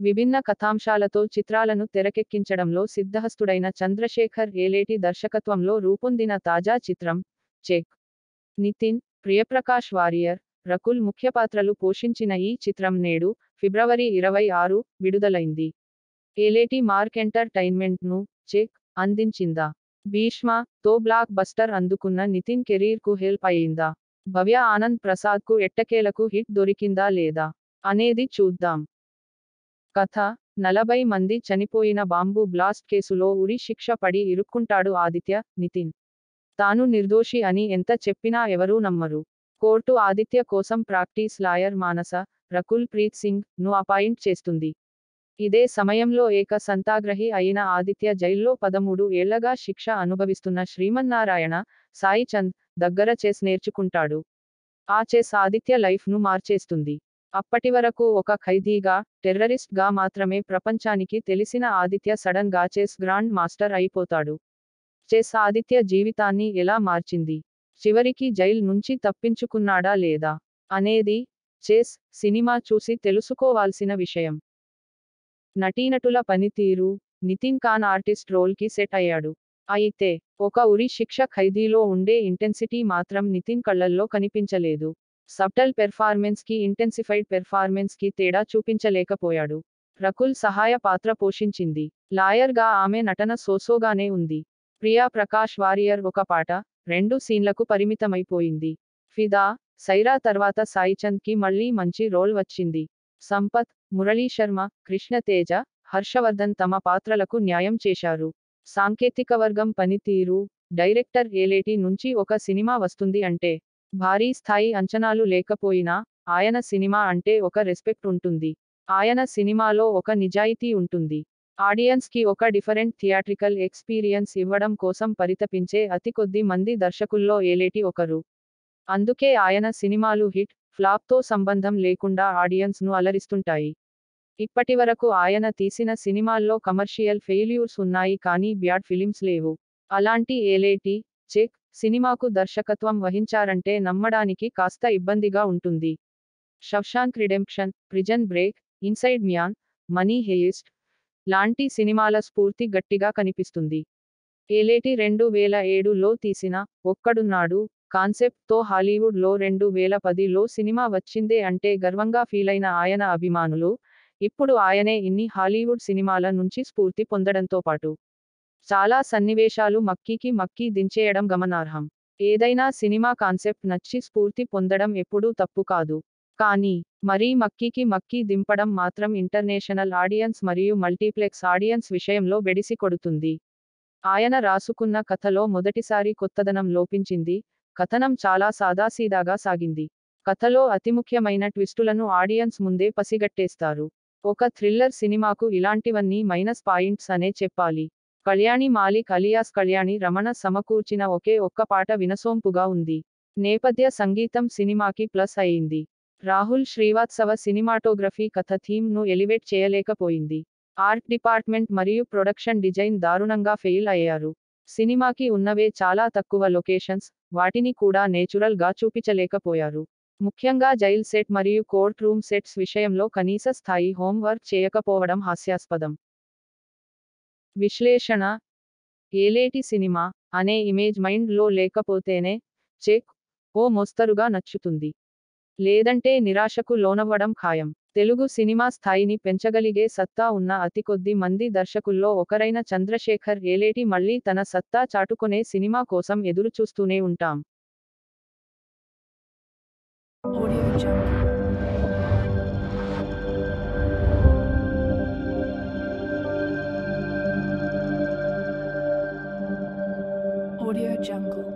విభిన్న కథాంశాలతో చిత్రాలను తెరకెక్కించడంలో సిద్ధహస్తుడైన చంద్రశేఖర్ ఏలేటి దర్శకత్వంలో రూపొందిన తాజా చిత్రం చెక్ నితిన్ ప్రియప్రకాష్ వారియర్ రకుల్ ముఖ్య పాత్రలు పోషించిన ఈ చిత్రం నేడు ఫిబ్రవరి ఇరవై ఆరు విడుదలైంది ఏలేటి మార్క్ ఎంటర్టైన్మెంట్ ను చెక్ అందించిందా భీష్మ తో బ్లాక్ బస్టర్ అందుకున్న నితిన్ కెరీర్ కు హెల్ప్ అయ్యిందా భవ్య ఆనంద్ ప్రసాద్ కు ఎట్టకేలకు హిట్ దొరికిందా లేదా అనేది చూద్దాం కథ నలభై మంది చనిపోయిన బాంబు బ్లాస్ట్ కేసులో ఉరి శిక్ష పడి ఇరుక్కుంటాడు ఆదిత్య నితిన్ తాను నిర్దోషి అని ఎంత చెప్పినా ఎవరూ నమ్మరు కోర్టు ఆదిత్య కోసం ప్రాక్టీస్ లాయర్ మానస రకుల్ ప్రీత్ సింగ్ ను అపాయింట్ చేస్తుంది ఇదే సమయంలో ఏక సంతాగ్రహి అయిన ఆదిత్య జైల్లో పదమూడు ఏళ్లగా శిక్ష అనుభవిస్తున్న శ్రీమన్నారాయణ సాయి చంద్ దగ్గర చెస్ నేర్చుకుంటాడు ఆ చెస్ ఆదిత్య లైఫ్ ను మార్చేస్తుంది అప్పటి వరకు ఒక ఖైదీగా టెర్రరిస్ట్ గా మాత్రమే ప్రపంచానికి తెలిసిన ఆదిత్య సడన్ గా చెస్ గ్రాండ్ మాస్టర్ అయిపోతాడు చెస్ ఆదిత్య జీవితాన్ని ఎలా మార్చింది చివరికి జైల్ నుంచి తప్పించుకున్నాడా లేదా అనేది చెస్ సినిమా చూసి తెలుసుకోవాల్సిన విషయం నటీనటుల పనితీరు నితిన్ ఖాన్ ఆర్టిస్ట్ రోల్ కి సెట్ అయ్యాడు అయితే ఒక ఉరి శిక్ష ఖైదీలో ఉండే ఇంటెన్సిటీ మాత్రం నితిన్ కళ్ళల్లో కనిపించలేదు సబ్టల్ పెర్ఫార్మెన్స్ కి ఇంటెన్సిఫైడ్ పెర్ఫార్మెన్స్ కి తేడా చూపించలేకపోయాడు రకుల్ సహాయ పాత్ర పోషించింది లాయర్ గా ఆమె నటన సోసోగానే ఉంది ప్రియా ప్రకాష్ వారియర్ ఒక పాట రెండు సీన్లకు పరిమితమైపోయింది ఫిదా సైరా తర్వాత సాయిచంద్ కి మళ్ళీ మంచి రోల్ వచ్చింది సంపత్ మురళీ శర్మ కృష్ణ తేజ హర్షవర్ధన్ తమ పాత్రలకు న్యాయం చేశారు సాంకేతిక వర్గం పనితీరు డైరెక్టర్ ఏలేటి నుంచి ఒక సినిమా వస్తుంది అంటే భారీ స్థాయి అంచనాలు లేకపోయినా ఆయన సినిమా అంటే ఒక రెస్పెక్ట్ ఉంటుంది ఆయన సినిమాలో ఒక నిజాయితీ ఉంటుంది ఆడియన్స్ కి ఒక డిఫరెంట్ థియేట్రికల్ ఎక్స్పీరియన్స్ ఇవ్వడం కోసం పరితపించే అతి కొద్ది మంది దర్శకుల్లో ఏలేటి ఒకరు అందుకే ఆయన సినిమాలు హిట్ ఫ్లాప్ తో సంబంధం లేకుండా ఆడియన్స్ ను అలరిస్తుంటాయి ఇప్పటివరకు ఆయన తీసిన సినిమాల్లో కమర్షియల్ ఫెయిల్యూర్స్ ఉన్నాయి కానీ బ్యాడ్ ఫిలిమ్స్ లేవు అలాంటి ఏలేటి చెక్ సినిమాకు దర్శకత్వం వహించారంటే నమ్మడానికి కాస్త ఇబ్బందిగా ఉంటుంది Shawshank Redemption prison break inside man money heist లాంటి సినిమాల స్ఫూర్తి గట్టిగా కనిపిస్తుంది ఏలేటి రెండు వేల ఏడులో తీసిన ఒక్కడున్నాడు కాన్సెప్ట్ తో హాలీవుడ్ లో రెండు వేల పదిలో సినిమా వచ్చిందే అంటే గర్వంగా ఫీలైన ఆయన అభిమానులు ఇప్పుడు ఆయనే ఇన్ని హాలీవుడ్ సినిమాల నుంచి స్ఫూర్తి పొందడంతో పాటు చాలా సన్నివేశాలు మక్కీకి మక్కీ దించేయడం గమనార్హం ఏదైనా సినిమా కాన్సెప్ట్ నచ్చి స్ఫూర్తి పొందడం ఎప్పుడూ తప్పు కాదు కానీ మరీ మక్కీకి మక్కీ దింపడం మాత్రం ఇంటర్నేషనల్ ఆడియన్స్ మరియు మల్టీప్లెక్స్ ఆడియన్స్ విషయంలో బెడిసి కొడుతుంది ఆయన రాసుకున్న కథలో మొదటిసారి కొత్తదనం లోపించింది కథనం చాలా సాదాసీదాగా సాగింది కథలో అతి ముఖ్యమైన ట్విస్టులను ఆడియన్స్ ముందే పసిగట్టేస్తారు ఒక థ్రిల్లర్ సినిమాకు ఇలాంటివన్నీ మైనస్ పాయింట్స్ అనే చెప్పాలి కళ్యాణి మాలిక్ అలియాస్ కళ్యాణి రమణ సమకూర్చిన ఒకే ఒక్క పాట వినసోంపుగా ఉంది నేపథ్య సంగీతం సినిమాకి ప్లస్ అయింది రాహుల్ శ్రీవాత్సవ సినిమాటోగ్రఫీ కథ థీమ్ ను ఎలివేట్ చేయలేకపోయింది ఆర్ట్ డిపార్ట్మెంట్ మరియు ప్రొడక్షన్ డిజైన్ దారుణంగా ఫెయిల్ అయ్యారు సినిమాకి ఉన్నవే చాలా తక్కువ లొకేషన్స్ వాటిని కూడా నేచురల్ గా చూపించలేకపోయారు ముఖ్యంగా జైల్ సెట్ మరియు కోర్ట్ రూమ్ సెట్స్ విషయంలో కనీస స్థాయి హోంవర్క్ చేయకపోవడం హాస్యాస్పదం విశ్లేషణ ఏలేటి సినిమా అనే ఇమేజ్ మైండ్ లో లేకపోతేనే చెక్ ఓ మోస్తరుగా నచ్చుతుంది లేదంటే నిరాశకు లోనవ్వడం ఖాయం తెలుగు సినిమా స్థాయిని పెంచగలిగే సత్తా ఉన్న అతి కొద్ది మంది దర్శకుల్లో ఒకరైన చంద్రశేఖర్ ఏలేటి మళ్ళీ తన సత్తా చాటుకునే సినిమా కోసం ఎదురు చూస్తూనే ఉంటాం Audio Jungle. Audio Jungle.